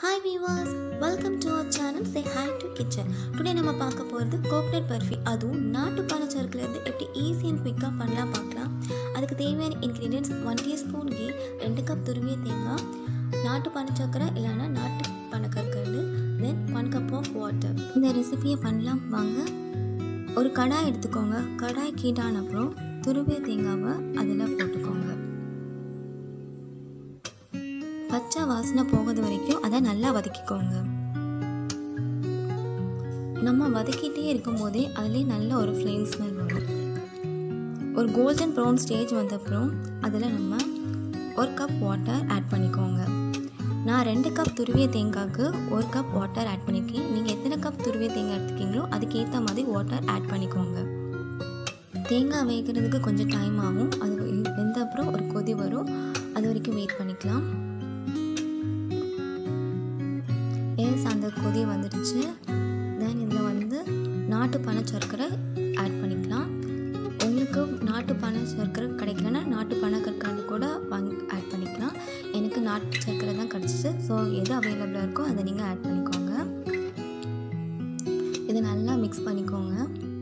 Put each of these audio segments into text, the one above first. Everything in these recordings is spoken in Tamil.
hi viewers welcome to our channel say hi to kitchen today நம்ம பார்க்க போகிறது கோகனட் பர்ஃபி அதுவும் நாட்டு பனச்சறுக்குலேருந்து எப்படி ஈஸி அண்ட் குயிக்காக பண்ணலாம் பார்க்கலாம் அதுக்கு தேவையான இன்க்ரீடியன்ஸ் ஒன் டீஸ்பூன் கீ ரெண்டு கப் துருவிய தேங்காய் நாட்டு பனச்சக்கரை இல்லைன்னா நாட்டு பனக்கற்கண்டு then one cup of water இந்த ரெசிபியை பண்ணலாம் வாங்க ஒரு கடாய் எடுத்துக்கோங்க கடாய் கீட்டான அப்புறம் துருவிய தேங்காவை அதில் போட்டுக்கோங்க பச்சை வாசனை போகிறது வரைக்கும் அதை நல்லா வதக்கிக்கோங்க நம்ம வதக்கிட்டே இருக்கும்போதே அதுலேயே நல்ல ஒரு ஃப்ளேம் ஸ்மெல் வரும் ஒரு கோல்டன் ப்ரௌன் ஸ்டேஜ் வந்த அப்புறம் அதில் நம்ம ஒரு கப் வாட்டர் ஆட் பண்ணிக்கோங்க நான் ரெண்டு கப் துருவிய தேங்காய்க்கு ஒரு கப் வாட்டர் ஆட் பண்ணியிருக்கேன் நீங்கள் எத்தனை கப் துருவிய தேங்காய் எடுத்துக்கிங்களோ அதுக்கேற்ற மாதிரி வாட்டர் ஆட் பண்ணிக்கோங்க தேங்காய் வேகிறதுக்கு கொஞ்சம் டைம் ஆகும் அது வெந்த அப்புறம் ஒரு கொதி வரும் அது வரைக்கும் வெயிட் பண்ணிக்கலாம் எஸ் அந்த கொதி வந்துடுச்சு தென் இதில் வந்து நாட்டு பனை சர்க்கரை ஆட் பண்ணிக்கலாம் உங்களுக்கு நாட்டு பனை சர்க்கரை கிடைக்கலன்னா நாட்டு பனை கற்கண்டு கூட வாங்கி ஆட் பண்ணிக்கலாம் எனக்கு நாட்டு சர்க்கரை தான் கிடச்சிச்சு ஸோ எது அவைலபிளாக இருக்கோ அதை நீங்கள் ஆட் பண்ணிக்கோங்க இதை நல்லா மிக்ஸ் பண்ணிக்கோங்க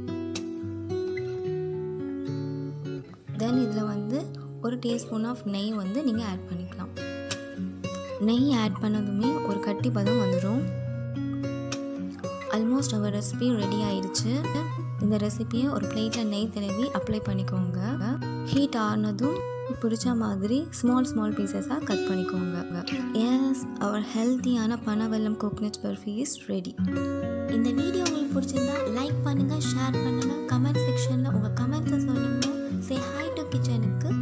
தென் இதில் வந்து ஒரு டீஸ்பூன் ஆஃப் நெய் வந்து நீங்கள் ஆட் பண்ணிக்கலாம் நெய் ஆட் பண்ணதுமே ஒரு கட்டி பதம் வந்துடும் ஆல்மோஸ்ட் அவர் ரெசிபி ரெடி ஆயிடுச்சு இந்த ரெசிபியை ஒரு பிளேட்டில் நெய் தடவி அப்ளை பண்ணிக்கோங்க ஹீட் ஆனதும் பிடிச்ச மாதிரி ஸ்மால் ஸ்மால் பீசஸாக கட் பண்ணிக்கோங்க எஸ் அவர் ஹெல்த்தியான பனவெல்லம் கோகனட் பர்ஃபி இஸ் ரெடி இந்த வீடியோ உங்களுக்கு பிடிச்சிருந்தா லைக் பண்ணுங்கள் ஷேர் பண்ணுங்கள் கமெண்ட் செக்ஷனில் உங்கள் கமெண்ட்ஸை சொல்லுங்கள் சே ஹாய் டு கிச்சனுக்கு